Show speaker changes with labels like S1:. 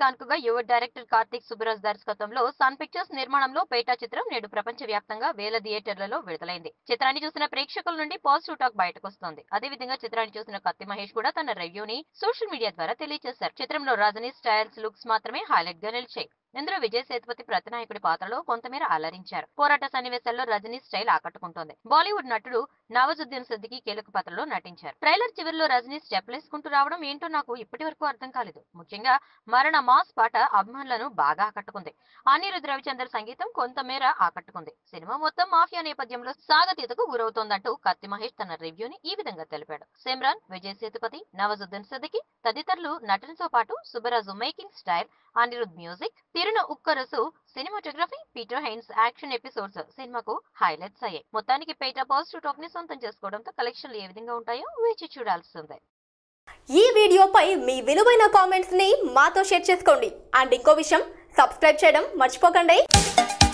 S1: కానుకగా యువ డైరెక్టర్ కార్తిక్ సుబ్బరాజ్ దర్శకత్వంలో సన్ పిక్చర్స్ నిర్మాణంలో పేటా చిత్రం నేడు ప్రపంచ వ్యాప్తంగా వేల థియేటర్లలో విడుదలైంది చిత్రాన్ని చూసిన ప్రేక్షకుల నుండి పాజిటివ్ టాక్ బయటకు వస్తోంది అదేవిధంగా చిత్రాన్ని చూసిన కత్తి మహేష్ కూడా తన రివ్యూని సోషల్ మీడియా ద్వారా తెలియజేశారు చిత్రంలో రజనీ స్టైల్స్ లుక్స్ మాత్రమే హైలైట్ గా నిలిచాయి ఇందులో విజయ్ సేతుపతి ప్రతినాయకుడి పాత్రలో కొంతమేర అలరించారు పోరాట సన్నివేశాల్లో రజనీ స్టైల్ ఆకట్టుకుంటోంది బాలీవుడ్ నటుడు నవాజుద్దీన్ సిద్దికి కీలక పాత్రలో నటించారు ట్రైలర్ చివరిలో రజనీ స్టెప్లేసుకుంటూ రావడం ఏంటో నాకు ఇప్పటి వరకు అర్థం కాలేదు ముఖ్యంగా మరణ మాస్ పాట అభిమానులను బాగా ఆకట్టుకుంది అనిరుద్ రవిచందర్ సంగీతం కొంతమేర ఆకట్టుకుంది సినిమా మొత్తం మాఫియా నేపథ్యంలో సాగతీతకు గురవుతోందంటూ కత్తి మహేష్ తన రివ్యూని ఈ విధంగా తెలిపాడు సిమ్రాన్ విజయ్ సేతుపతి నవాజుద్దీన్ సిద్దికి తదితరులు నటనతో పాటు Subbaraju making style Anirudh music Tirunavukkarasu cinematography Peter Hein action episodes సినిమాకు హైలైట్స్ అయ్యాయి మొత్తానికి పేట పాజిటివ్ టాక్ ని సొంతం చేసుకోవడంతో కలెక్షన్లు ఏ విధంగా ఉంటాయో వేచి చూడాల్సిందే
S2: ఈ వీడియోపై మీ విలువైన కామెంట్స్ ని మాతో షేర్ చేసుకోండి అండ్ ఇంకో విషయం సబ్స్క్రైబ్ చేయడం మర్చిపోకండి